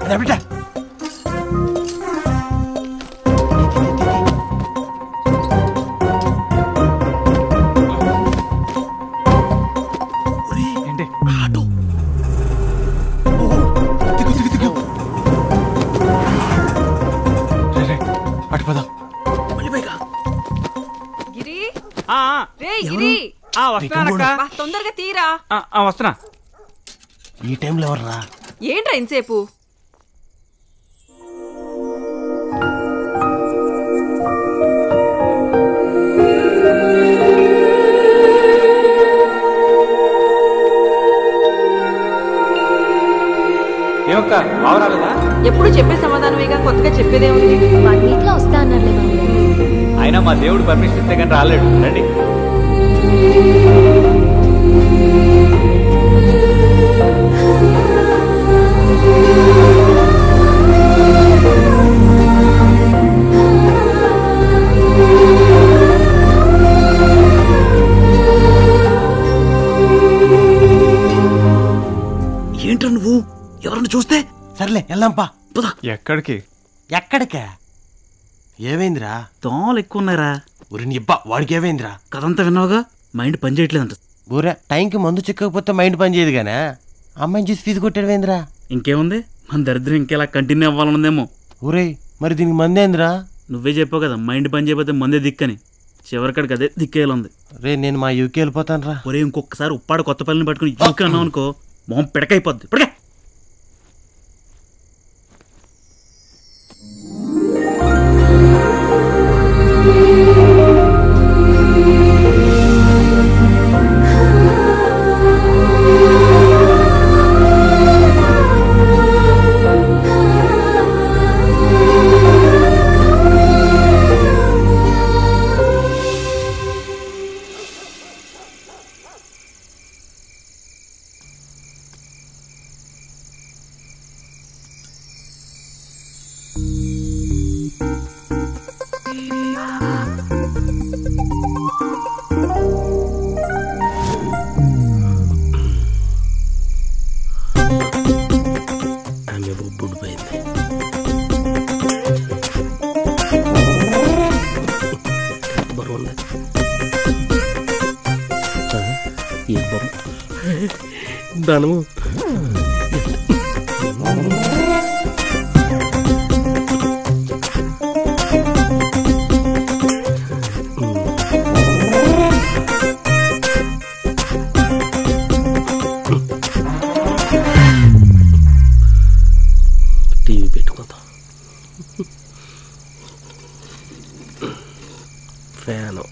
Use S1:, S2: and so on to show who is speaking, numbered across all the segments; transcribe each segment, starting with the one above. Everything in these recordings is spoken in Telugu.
S1: బిడ్డ
S2: ఏంటి
S1: ఆటో దిగు దిగు దిగు
S2: రే, రే, అటు పద
S1: మళ్ళీ పైగా
S3: గిరి
S2: ఆ, ఆ,
S3: రే గిరి
S2: ఆ, వస్తున్నానక్క
S3: బా తొందరగా తీరా
S2: ఆ, ఆ, వస్తున్నా
S1: ఈ టైంలో ఎవర్రా
S3: ఏంట్రా ఇంతసేపు
S2: ఏమక్క బావ రాలేదా
S3: ఎప్పుడు చెప్పే సమాధానమేగా కొత్తగా చెప్పేదే ఉంది
S4: వన్ వీక్ లో వస్తా అన్నారులే మామయ్య
S2: అయినా మా దేవుడు పర్మిషన్ ఇస్తే కానీ రాలేడు రండి
S1: ఏంట్రా నువ్వు ఎవరన్నా చూస్తే సర్లే వెళ్దాంపా పద
S2: ఎక్కడికి
S1: ఎక్కడికే ఏమైందిరా
S5: దోమలు ఎక్కువ ఉన్నారా
S1: ఊరి నీ అబ్బా వాడికి ఏమైందిరా
S5: కథంతా విన్నావుగా మైండ్ పని చేయట్లేదంట
S1: ఊరే టైంకి మందు చిక్కకపోతే మైండ్ పని చేయదు గానే అమ్మాయిని చూసి ఫీజు కొట్టాడువేందిరా
S5: ఇంకేముంది మన దరిద్రం ఇంకెలా కంటిన్యూ అవ్వాలనుందేమో
S1: ఊరే మరి దీనికి మందేందిరా
S5: నువ్వే చెప్పావు కదా మైండ్ పని చేయకపోతే మందే దిక్కని చివరికాడికి అదే దిక్కేయాలంది
S1: రే నేను మా యూకి వెళ్ళిపోతాను రా
S5: ఒరే ఇంకొకసారి ఉప్పాడు కొత్త పల్లిని పట్టుకుని యూకి అన్నావు అనుకో మొహం పిడకైపోద్ది ఇప్పటికే
S1: ఆమె బొబ్బుడు పోయింది బరువుంది ఈ బొమ్మ ధనము టీవీ పెట్టుకుందాం ఫ్యాను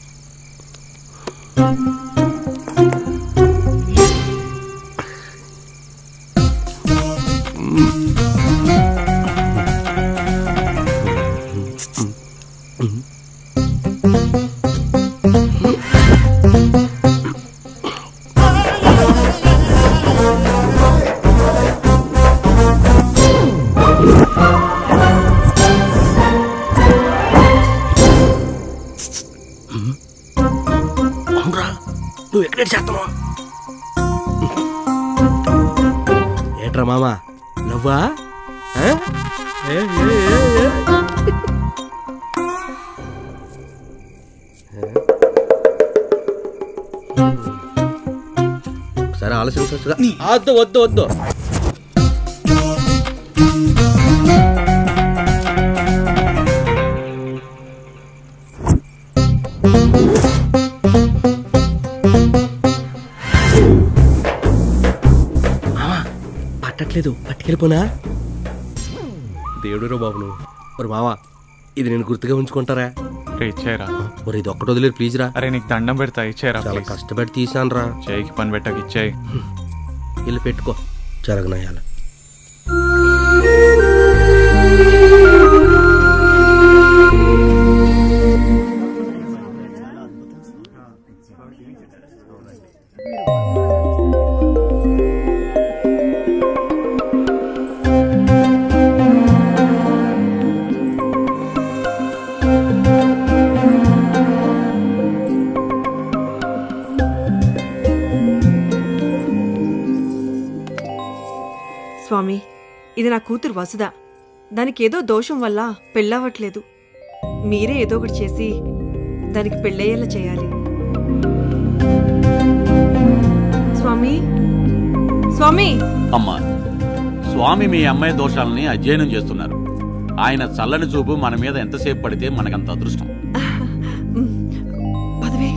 S1: అవునరా నువ్వు ఎక్కడ చేస్తున్నావు ఏట్రా మామా నవ్వా ఆ? ఏ, ఏ, ఏ, ఏ. సరే ఆలోచించవచ్చుగా వద్దు వద్దు వద్దు పట్టట్లేదు పట్టుకెళ్ళిపోనా దేవుడు బాబు నువ్వు మరి మావా ఇది నేను గుర్తుగా ఉంచుకుంటారా
S2: రే ఇచ్చేయరా
S1: మరి ఇది ఒక్కటి వదిలేదు ప్లీజ్ రా
S2: అరే నీకు దండం పెడతా ఇచ్చేయరా
S1: చాలా
S2: ప్లీజ్
S1: కష్టపడి తీసాను రా
S2: చేయికి పని పెట్టక ఇచ్చేయి
S1: వెళ్ళి పెట్టుకో జరగనయ్యాల
S3: స్వామి ఇది నా కూతురు వసుద దానికి ఏదో దోషం వల్ల పెళ్ళవట్లేదు మీరే ఏదో ఒకటి చేసి దానికి పెళ్ళయ్యేలా చేయాలి స్వామి స్వామి
S6: అమ్మా స్వామి మీ అమ్మాయి దోషాలని అధ్యయనం చేస్తున్నారు ఆయన చల్లని చూపు మన మీద ఎంతసేపు పడితే మనకంత అదృష్టం
S3: పదవే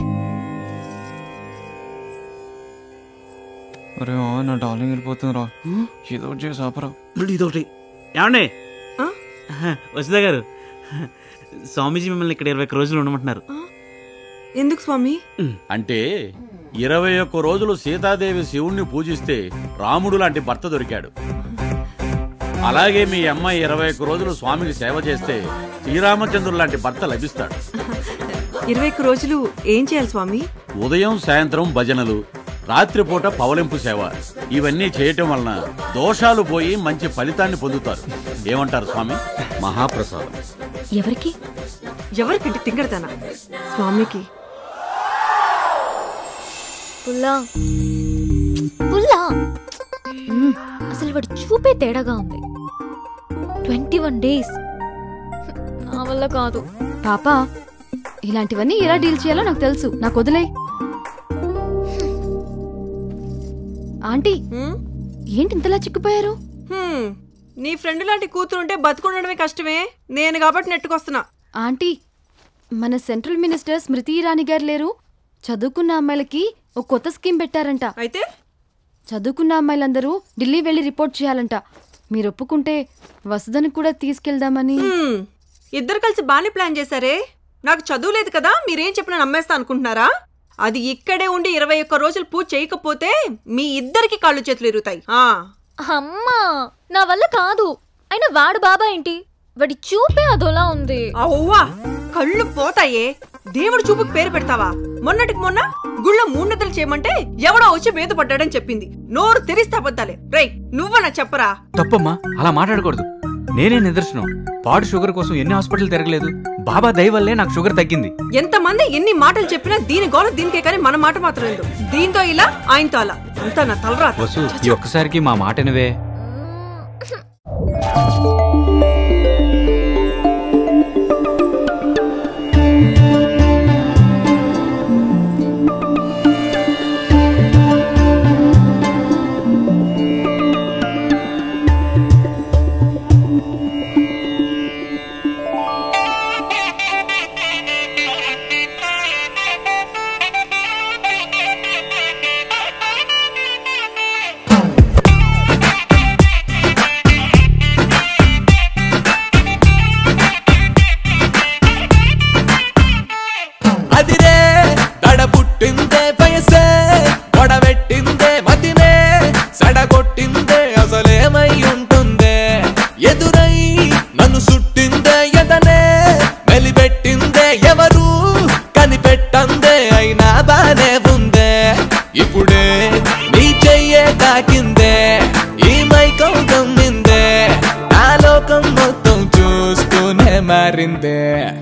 S2: అరే ఆ, నా డార్లింగ్ వెళ్ళిపోతుంది రా ఏదో ఒకటి చేసి ఆపరా
S5: మళ్ళీ ఇదొకటి ఏమండి
S3: ఆ?
S5: వసుదా గారు స్వామీజీ మిమ్మల్ని ఇక్కడ ఇరవై ఒక్క రోజులు ఉండమంటున్నారు
S3: ఎందుకు స్వామి
S6: అంటే ఇరవై ఒక్క రోజులు సీతాదేవి శివుణ్ణి పూజిస్తే రాముడు లాంటి భర్త దొరికాడు అలాగే మీ అమ్మాయి ఇరవై ఒక్క రోజులు స్వామికి సేవ చేస్తే శ్రీరామచంద్రుడు లాంటి భర్త లభిస్తాడు
S3: ఇరవై ఒక్క రోజులు ఏం చేయాలి స్వామి
S6: ఉదయం సాయంత్రం భజనలు రాత్రిపూట పవలింపు సేవ ఇవన్నీ చేయటం వలన దోషాలు పోయి మంచి ఫలితాన్ని పొందుతారు ఏమంటారు స్వామి మహాప్రసాదం
S4: ఎవరికి
S3: ఎవరికంటే తింగడతానా స్వామికి
S4: పుల్లా పుల్లా మ్మ్. అసలు వాడు చూపే తేడాగా ఉంది ట్వంటీ వన్ డేస్ నా వల్ల కాదు
S7: పాప ఇలాంటివన్నీ ఎలా డీల్ చేయాలో నాకు తెలుసు నాకు వదిలే ఆంటీ
S3: హ్మ్?
S7: ఏంటి ఇంతలా చిక్కిపోయారు
S3: హ్మ్. నీ ఫ్రెండ్ లాంటి కూతురు ఉంటే బతుకుండడమే కష్టమే నేను కాబట్టి నెట్టుకొస్తున్నా
S7: ఆంటీ మన సెంట్రల్ మినిస్టర్ స్మృతి ఇరానీ గారు లేరు చదువుకున్న అమ్మాయిలకి ఒక కొత్త స్కీమ్ పెట్టారంట
S3: అయితే
S7: చదువుకున్న అమ్మాయిలందరూ ఢిల్లీ వెళ్ళి రిపోర్ట్ చేయాలంట మీరు ఒప్పుకుంటే వసుదని కూడా తీసుకెళ్దామని
S3: హ్మ్. ఇద్దరు కలిసి బాగానే ప్లాన్ చేశారే నాకు చదువు లేదు కదా మీరేం చెప్పినా నమ్మేస్తా అనుకుంటున్నారా అది ఇక్కడే ఉండి ఇరవై ఒక్క రోజులు పూజ చేయకపోతే మీ ఇద్దరికి కాళ్ళు చేతులు ఇరుగుతాయి ఆ
S4: అమ్మా నా వల్ల కాదు అయినా వాడు బాబా ఏంటి వాడి చూపే అదోలా ఉంది
S3: అవ్వా కళ్ళు పోతాయే దేవుడు చూపుకి పేరు పెడతావా మొన్నటికి మొన్న గుళ్ళో మూన్నతలు చేయమంటే ఎవడో వచ్చి మీద పడ్డాడని చెప్పింది నోరు తెరిస్తే అబద్ధాలే రేయ్ నువ్వనా చెప్పరా
S8: తప్పమ్మా అలా మాట్లాడకూడదు నేనే నిదర్శనం పాడు షుగర్ కోసం ఎన్ని హాస్పిటల్ తిరగలేదు బాబా దయ వల్లే నాకు షుగర్ తగ్గింది
S3: ఎంతమంది ఎన్ని మాటలు చెప్పినా దీని గోల దీనికే కానీ మన మాట మాత్రం లేదు దీంతో ఇలా ఆయనతో అలా అంతా నా తలరాత
S8: వసు ఈ ఒక్కసారికి మా మాటనివే
S9: అదిరే దడ పుట్టిందే వయసే గొడవెట్టిందే మతినే సడగొట్టిందే అసలేమై ఉంటుందే ఎదురై నన్ను సుట్టిందే ఎదనే మెలిపెట్టిందే ఎవరు కనిపెట్టందే అయినా బానే ఉందే ఇప్పుడే నీ చెయ్యే తాకిందే ఈ మైకం గమ్మిందే నా లోకం మొత్తం చూస్తూనే మారిందే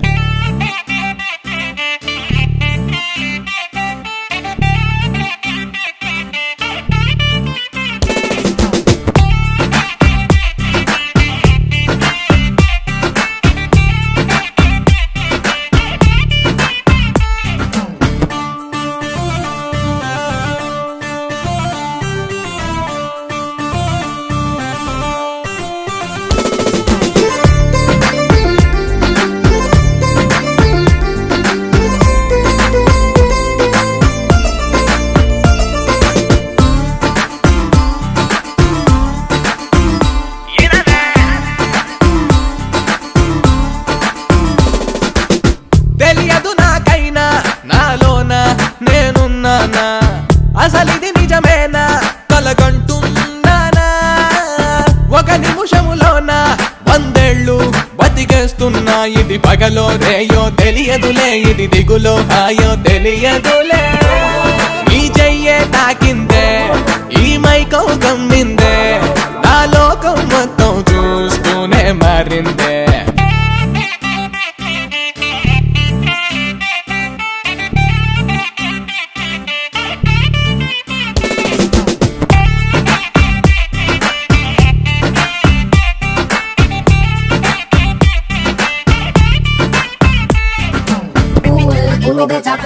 S9: తెలియదు నాకైనా నాలోన నేనున్నానా అసలిది నిజమేనా కలగంటున్నానా ఒక నిమిషములోన వందేళ్ళు బతికేస్తున్నా ఇది పగలో రేయో తెలియదులే ఇది దిగులో హాయో తెలియదులే ఈ చెయ్యే తాకిందే ఈ మైకం గమ్మిందే నా లోకం మొత్తం చూస్తూనే మారిందే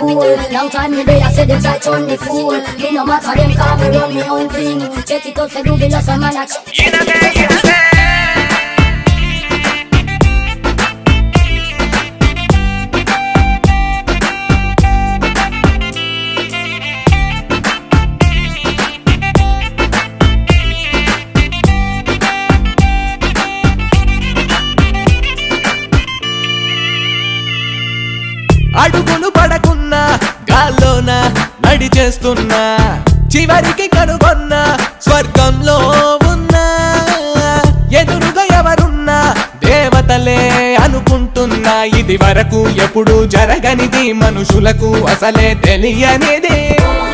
S10: cool. Long time me there, I said them try turn me fool. Me no matter them, call me run me own thing. Check it out for do the loss of man. I
S9: అడుగులు పడకున్నా గాల్లోన నడి చేస్తున్నా చివరికి కనుగొన్నా స్వర్గంలో ఉన్నా ఎదురుగా ఎవరున్నా దేవతలే అనుకుంటున్నా ఇది వరకు ఎప్పుడు జరగనిది మనుషులకు అసలే తెలియనిది